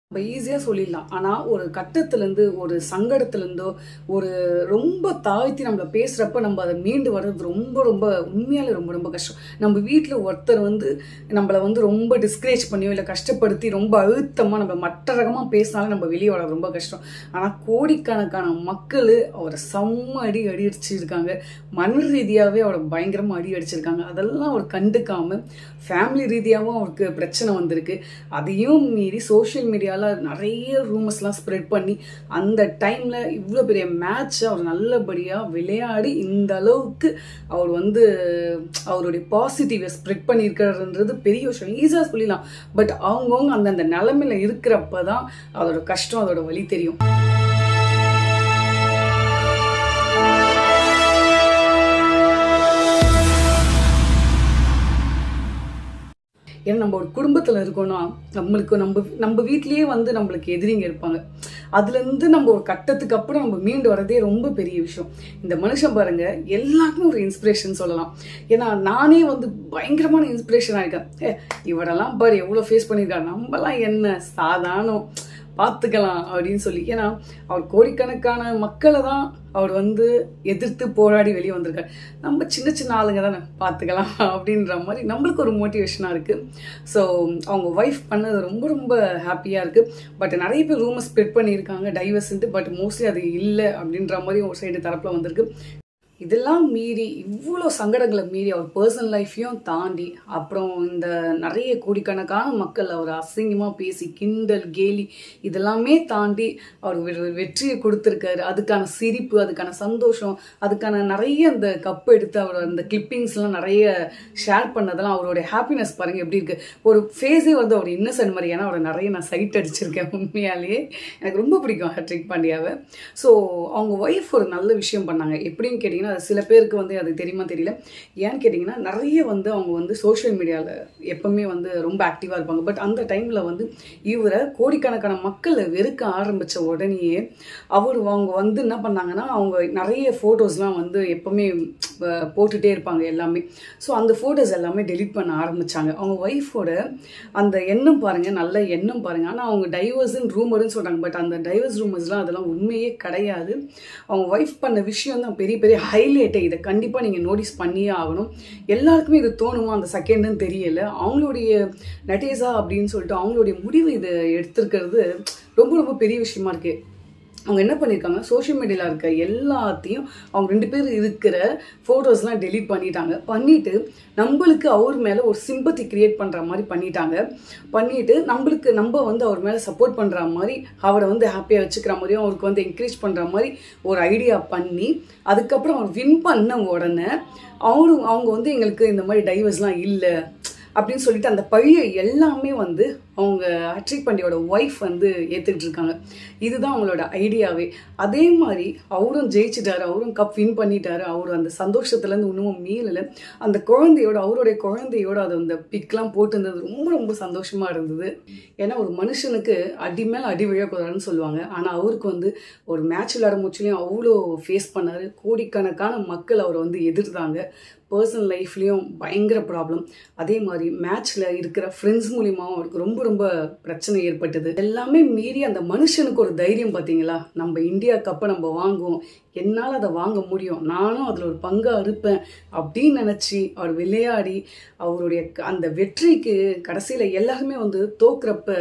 நம்ம ஈஸியாக சொல்லிடலாம் ஆனால் ஒரு கட்டத்துலேருந்து ஒரு சங்கடத்துலேருந்தோ ஒரு ரொம்ப தாழ்த்தி நம்மளை பேசுகிறப்ப நம்ம அதை மீண்டு வர்றது ரொம்ப ரொம்ப உண்மையாலே ரொம்ப ரொம்ப கஷ்டம் நம்ம வீட்டில் ஒருத்தர் வந்து நம்மளை வந்து ரொம்ப டிஸ்கரேஜ் பண்ணியோ இல்லை கஷ்டப்படுத்தி ரொம்ப அழுத்தமாக நம்ம மற்ற ரகமாக பேசினாலும் நம்ம வெளியே வர ரொம்ப கஷ்டம் ஆனால் கோடிக்கணக்கான மக்கள் அவரை செம்ம அடி அடி அடிச்சிருக்காங்க மன ரீதியாகவே அவரை பயங்கரமாக அடி அடிச்சிருக்காங்க அதெல்லாம் அவர் கண்டுக்காமல் ஃபேமிலி ரீதியாகவும் அவருக்கு பிரச்சனை வந்திருக்கு அதையும் மீறி சோஷியல் மீடியாவில் நிறைய ரூமர்ஸ்லாம் ஸ்ப்ரெட் பண்ணி அந்த டைமில் இவ்வளோ பெரிய மேட்ச் அவர் நல்லபடியாக விளையாடி இந்த அளவுக்கு அவர் வந்து அவருடைய பாசிட்டிவை ஸ்ப்ரெட் பண்ணியிருக்காருன்றது பெரிய விஷயம் ஈஸியாக சொல்லிடலாம் பட் அவங்கவுங்க அந்தந்த நிலமையில இருக்கிறப்ப தான் அதோட கஷ்டம் அதோட வழி தெரியும் ஏன்னா நம்ம ஒரு குடும்பத்தில் இருக்கோம்னா நம்மளுக்கு நம்ம நம்ம வீட்லேயே வந்து நம்மளுக்கு எதிரிங்க இருப்பாங்க அதுலேருந்து நம்ம ஒரு கட்டத்துக்கு அப்புறம் நம்ம மீண்டு வரதே ரொம்ப பெரிய விஷயம் இந்த மனுஷன் பாருங்க எல்லாருக்குமே ஒரு இன்ஸ்பிரேஷன் சொல்லலாம் ஏன்னா நானே வந்து பயங்கரமான இன்ஸ்பிரேஷனாக இருக்கேன் ஏ இவரெல்லாம் பாரு எவ்வளோ ஃபேஸ் பண்ணியிருக்காரு நம்மலாம் என்ன சாதாரணம் பார்த்துக்கலாம் அப்படின்னு சொல்லி ஏன்னா அவர் கோடிக்கணக்கான மக்களை தான் அவர் வந்து எதிர்த்து போராடி வெளியே வந்திருக்காரு நம்ம சின்ன சின்ன ஆளுங்க தானே பார்த்துக்கலாம் அப்படின்ற மாதிரி நம்மளுக்கு ஒரு மோட்டிவேஷனாக இருக்குது ஸோ அவங்க ஒய்ஃப் பண்ணது ரொம்ப ரொம்ப ஹாப்பியாக இருக்குது பட் நிறைய பேர் ரூமை ஸ்ப்ரெட் பண்ணியிருக்காங்க டைவர்ஸ்ன்ட்டு பட் மோஸ்ட்லி அது இல்லை அப்படின்ற மாதிரி ஒரு சைடு தரப்பில் வந்திருக்கு இதெல்லாம் மீறி இவ்வளோ சங்கடங்களை மீறி அவர் பர்சனல் லைஃப்பையும் தாண்டி அப்புறம் இந்த நிறைய கோடிக்கணக்கான மக்கள் அவர் அசிங்கமாக பேசி கிண்டல் கேலி இதெல்லாமே தாண்டி அவர் வெ- வெற்றியை கொடுத்துருக்காரு அதுக்கான சிரிப்பு அதுக்கான சந்தோஷம் அதுக்கான நிறைய அந்த கப் எடுத்து அவர் அந்த கிளிப்பிங்ஸ்லாம் நிறைய ஷேர் பண்ணதெல்லாம் அவருடைய ஹாப்பினஸ் பாருங்க எப்படி இருக்கு ஒரு ஃபேஸே வந்து அவர் இன்னசென்ட் மாதிரி ஏன்னா அவரை நிறைய நான் சைட் அடிச்சிருக்கேன் உண்மையாலேயே எனக்கு ரொம்ப பிடிக்கும் ஹட்ரிக் பாண்டியாவை ஸோ அவங்க ஒய்ஃப் ஒரு நல்ல விஷயம் பண்ணாங்க எப்படின்னு கேட்டிங்கன்னா அது சில பேருக்கு வந்து அது தெரியுமா தெரியல ஏன்னு கேட்டிங்கன்னா நிறைய வந்து அவங்க வந்து சோஷியல் மீடியாவில் எப்பவுமே வந்து ரொம்ப ஆக்டிவாக இருப்பாங்க பட் அந்த டைமில் வந்து இவரை கோடிக்கணக்கான மக்களை வெறுக்க ஆரம்பித்த உடனேயே அவர் அவங்க வந்து என்ன பண்ணாங்கன்னா அவங்க நிறைய ஃபோட்டோஸ்லாம் வந்து எப்பவுமே அஹ், போட்டுட்டே இருப்பாங்க எல்லாமே ஸோ அந்த ஃபோட்டோஸ் எல்லாமே டெலீட் பண்ண ஆரம்பிச்சாங்க அவங்க ஒய்ஃபோட அந்த எண்ணம் பாருங்க நல்ல எண்ணம் பாருங்க ஆனால் அவங்க டைவர்ஸ்ன்னு ரூமர்னு சொல்றாங்க பட் அந்த டைவர்ஸ் ரூமர்ஸ்லாம் அதெல்லாம் உண்மையே கிடையாது அவங்க ஒய்ஃப் பண்ண விஷயம் தான் பெரிய பெரிய ஹைலைட்டே இதை கண்டிப்பாக நீங்கள் நோட்டீஸ் பண்ணியே ஆகணும் எல்லாருக்குமே இது தோணுமா அந்த செகண்டுன்னு தெரியல அவங்களுடைய நட்டேசா அப்படின்னு சொல்லிட்டு அவங்களுடைய முடிவு இதை எடுத்திருக்கிறது ரொம்ப ரொம்ப பெரிய விஷயமா இருக்கு அவங்க என்ன பண்ணியிருக்காங்க சோஷியல் மீடியாவில் இருக்க எல்லாத்தையும் அவங்க ரெண்டு பேர் இருக்கிற ஃபோட்டோஸ்லாம் டெலீட் பண்ணிட்டாங்க பண்ணிட்டு நம்மளுக்கு அவர் மேலே ஒரு சிம்பத்தி கிரியேட் பண்ணுற மாதிரி பண்ணிட்டாங்க பண்ணிட்டு நம்மளுக்கு நம்ம வந்து அவர் மேலே சப்போர்ட் பண்ணுற மாதிரி அவரை வந்து ஹாப்பியாக வச்சுக்கிற மாதிரியும் அவருக்கு வந்து என்கரேஜ் பண்ணுற மாதிரி ஒரு ஐடியா பண்ணி அதுக்கப்புறம் அவர் வின் பண்ண உடனே அவரும் அவங்க வந்து எங்களுக்கு இந்த மாதிரி டைவர்ஸ்லாம் இல்லை அப்படின்னு சொல்லிட்டு அந்த பழியை எல்லாமே வந்து அவங்க அட்ரிக் பாண்டியோட ஒய்ஃப் வந்து ஏற்றுக்கிட்டு இருக்காங்க இதுதான் அவங்களோட ஐடியாவே அதே மாதிரி அவரும் ஜெயிச்சிட்டாரு அவரும் கப் வின் பண்ணிட்டாரு அவர் அந்த சந்தோஷத்துலேருந்து இன்னமும் மீளலை அந்த குழந்தையோட அவருடைய குழந்தையோட அது அந்த பிக்லாம் போட்டிருந்தது ரொம்ப ரொம்ப சந்தோஷமா இருந்தது ஏன்னா ஒரு மனுஷனுக்கு அடி மேல அடி விழக்கூடாதுன்னு சொல்லுவாங்க ஆனால் அவருக்கு வந்து ஒரு மேட்ச் விளையாட முச்சிலையும் அவ்வளோ ஃபேஸ் பண்ணாரு கோடிக்கணக்கான மக்கள் அவரை வந்து எதிர்த்தாங்க பர்சனல் லைஃப்லேயும் பயங்கர ப்ராப்ளம் அதே மாதிரி மேட்ச்சில் இருக்கிற ஃப்ரெண்ட்ஸ் மூலியமாகவும் அவருக்கு ரொம்ப ரொம்ப பிரச்சனை ஏற்பட்டது எல்லாமே மீறி அந்த மனுஷனுக்கு ஒரு தைரியம் பார்த்தீங்களா நம்ம இந்தியா கப்பை நம்ம வாங்குவோம் என்னால் அதை வாங்க முடியும் நானும் அதில் ஒரு பங்காக இருப்பேன் அப்படின்னு நினச்சி அவர் விளையாடி அவருடைய க- அந்த வெற்றிக்கு கடைசியில் எல்லாருமே வந்து தோக்குறப்ப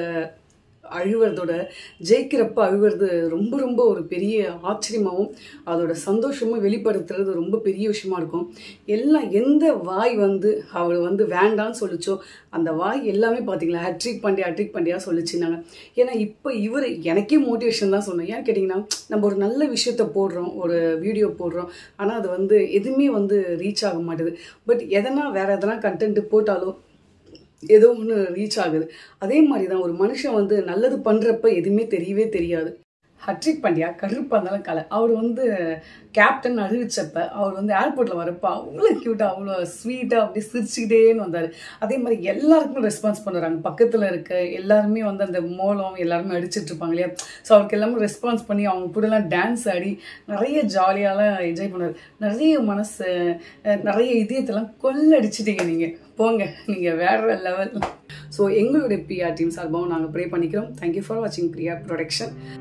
அழுவுறதோட ஜெயிக்கிறப்ப அழுவுறது ரொம்ப ரொம்ப ஒரு பெரிய ஆச்சரியமாகவும் அதோட சந்தோஷமும் வெளிப்படுத்துறது ரொம்ப பெரிய விஷயமா இருக்கும் எல்லாம் எந்த வாய் வந்து அவர் வந்து வேண்டான்னு சொல்லுச்சோ அந்த வாய் எல்லாமே பார்த்தீங்களா ஹட்ரிக் பாண்டியா ஹட்ரிக் பாண்டியா சொல்லிச்சுனாங்க ஏன்னா இப்போ இவர் எனக்கே மோட்டிவேஷன் தான் சொன்னேன் ஏன் கேட்டிங்கன்னா நம்ம ஒரு நல்ல விஷயத்த போடுறோம் ஒரு வீடியோ போடுறோம் ஆனால் அது வந்து எதுவுமே வந்து ரீச் ஆக மாட்டுது பட் எதனா வேற எதனா கண்டென்ட் போட்டாலும் ஏதோ ஒன்று ரீச் ஆகுது அதே மாதிரி தான் ஒரு மனுஷன் வந்து நல்லது பண்ணுறப்ப எதுவுமே தெரியவே தெரியாது ஹட்ரிக் பாண்டியா கருப்பாக இருந்தாலும் கலை அவர் வந்து கேப்டன் அறிவிச்சப்ப அவர் வந்து ஏர்போர்ட்டில் வரப்ப அவ்வளோ க்யூட்டாக அவ்வளோ ஸ்வீட்டாக அப்படி சிரிச்சுக்கிட்டேன்னு வந்தார் அதே மாதிரி எல்லாருக்குமே ரெஸ்பான்ஸ் பண்ணுறாங்க பக்கத்தில் இருக்க எல்லாருமே வந்து அந்த மோளம் எல்லாருமே அடிச்சிட்டு இருப்பாங்க இல்லையா ஸோ அவருக்கு எல்லாமே ரெஸ்பான்ஸ் பண்ணி அவங்க கூடலாம் டான்ஸ் ஆடி நிறைய ஜாலியாலாம் என்ஜாய் பண்ணார் நிறைய மனசு அஹ், நிறைய இதயத்தெல்லாம் கொள்ளடிச்சிட்டீங்க நீங்கள் போங்க நீங்கள் வேற லெவல் ஸோ ஸோ எங்களுடைய பிஆர் டீம் சார்பாகவும் நாங்கள் ப்ரே பண்ணிக்கிறோம் தேங்க்யூ ஃபார் வாட்சிங் பிரியா ப்ரொடக்ஷன்